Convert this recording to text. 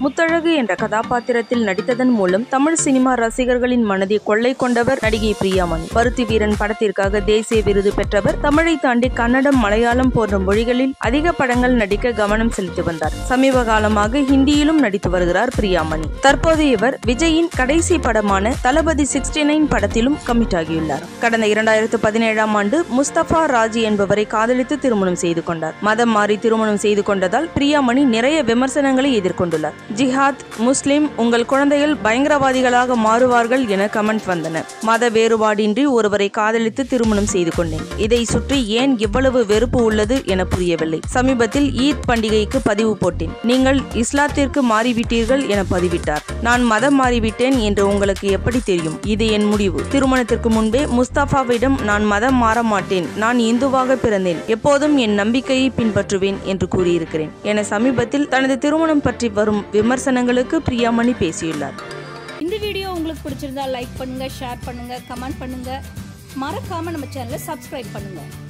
முத்தழகு என்ற கதாபாத்திரத்தில் நடித்ததன் மூலம் தமிழ் சினிமா ரசிகர்களின் மனதை கொள்ளை கொண்டவர் நடிகை பிரியாமணி பருத்தி வீரன் படத்திற்காக தேசிய விருது பெற்றவர் தமிழை தாண்டி கன்னடம் மலையாளம் போன்ற மொழிகளில் அதிக படங்கள் நடிக்க கவனம் செலுத்தி வந்தார் சமீப காலமாக ஹிந்தியிலும் நடித்து வருகிறார் பிரியாமணி தற்போது இவர் விஜயின் கடைசி படமான தளபதி சிக்ஸ்டி நைன் படத்திலும் கமிட் ஆகியுள்ளார் கடந்த இரண்டாயிரத்து பதினேழாம் ஆண்டு முஸ்தபா ராஜி என்பவரை காதலித்து திருமணம் செய்து கொண்டார் மதம் மாறி திருமணம் செய்து கொண்டதால் பிரியாமணி நிறைய விமர்சனங்களை எதிர்கொண்டுள்ளார் ஜிஹாத் முஸ்லிம் உங்கள் குழந்தைகள் பயங்கரவாதிகளாக மாறுவார்கள் என கமெண்ட் வந்தன மத வேறுபாடின்றி ஒருவரை காதலித்து திருமணம் செய்து கொண்டேன் இதை சுற்றி ஏன் இவ்வளவு வெறுப்பு உள்ளது என புரியவில்லை சமீபத்தில் ஈத் பண்டிகைக்கு பதிவு போட்டேன் நீங்கள் இஸ்லாத்திற்கு மாறிவிட்டீர்கள் என பதிவிட்டார் நான் மதம் மாறிவிட்டேன் என்று உங்களுக்கு எப்படி தெரியும் இது என் முடிவு திருமணத்திற்கு முன்பே முஸ்தபாவிடம் நான் மதம் மாற மாட்டேன் நான் இந்துவாக பிறந்தேன் எப்போதும் என் நம்பிக்கையை பின்பற்றுவேன் என்று கூறியிருக்கிறேன் என சமீபத்தில் தனது திருமணம் பற்றி வரும் விமர்சனங்களுக்கு பிரியாமணி பேசியுள்ளார் இந்த வீடியோ உங்களுக்கு பிடிச்சிருந்தா லைக் பண்ணுங்க ஷேர் பண்ணுங்க கமெண்ட் பண்ணுங்க மறக்காம நம்ம சேனலை சப்ஸ்கிரைப் பண்ணுங்க